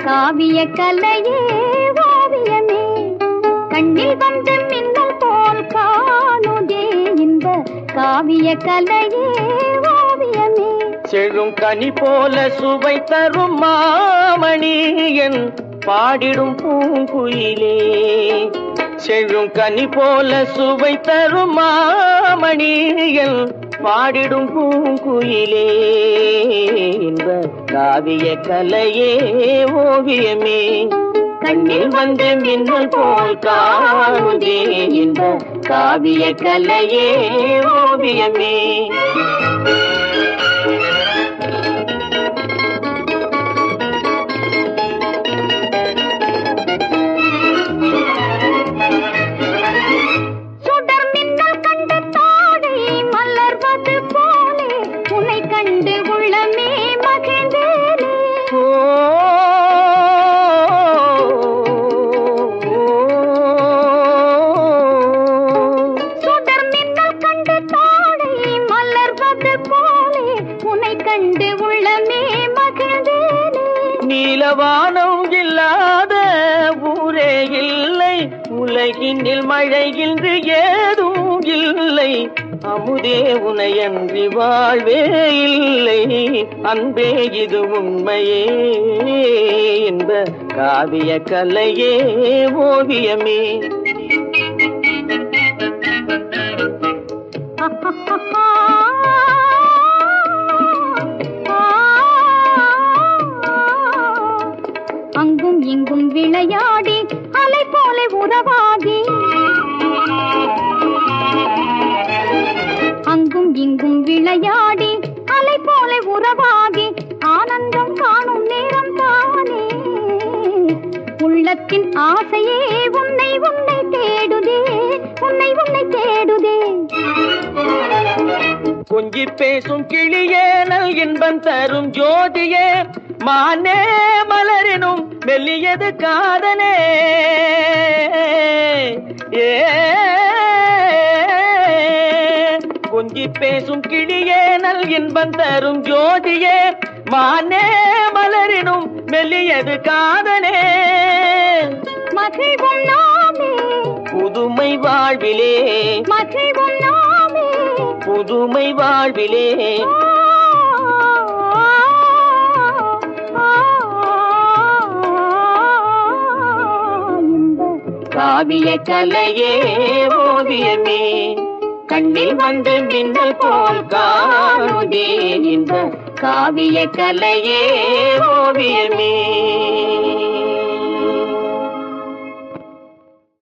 காவிய கலையே ஓவியமே கண்ணில் வந்து மின்னல் போல் காணுதே இந்த காவிய கலையே ஓவியமே செழும் கனி போல சுவை தரும் மாமணி என் பாடிடும் பூங்குயிலே செழும் கனி போல சுவை தரும் மாமணி என் பாடிடும் பூங்குயிலே இந்த காவிய கலையே ஓவியமே கண்ணில் வந்து மின்னல் போல் காணுதே இந்த காவிய கலையே ஓவியமே சுடர் மின்னல் கண்ட தாழை மலர்வது போலே உன்னை கண்டு உள்ளமே மகிழ்ந்தேனே ஓ சுடர் மின்னல் கண்ட தாழை மலர்வது போலே உன்னை கண்டு உள்ளமே மகிழ்ந்தேனே நீலவானம் இல்லாத ஊரே இல்லை உலகினில் மழை இன்று ஏதும் இல்லை அமுதே உனையன்றி வாழ்வே இல்லை அன்பே இது உண்மையே என்ப காவிய கலையே ஓவியமே அங்கும் இங்கும் விளையாடி அலை போல உறவாடி அங்கும் இங்கும் விளையாடி அலை போல உறவாடி ஆனந்தம் காணும் நேரம் தானே உள்ளத்தின் ஆசையே உன்னை உன்னை தேடுதே உன்னை உன்னை தேடுதே கொஞ்சி பேசும் கிளியே நல் இன்பம் தரும் ஜோதியே மானே மலரினும் மெல்லியது காதனே ஏ கொஞ்சி பேசும் கிளியே நல் இன்பம் தரும் ஜோதியே மானே மலரினும் மெல்லியது காதனே மகிழ்வும் நாமே புதுமை வாழ்விலே மகிழ்வும் நாமே புதுமை வாழ்விலே காவிய கலையே ஓவியமே கண்ணில் வந்து மின்னல் போல் காணுதே இந்த காவிய கலையே ஓவியமே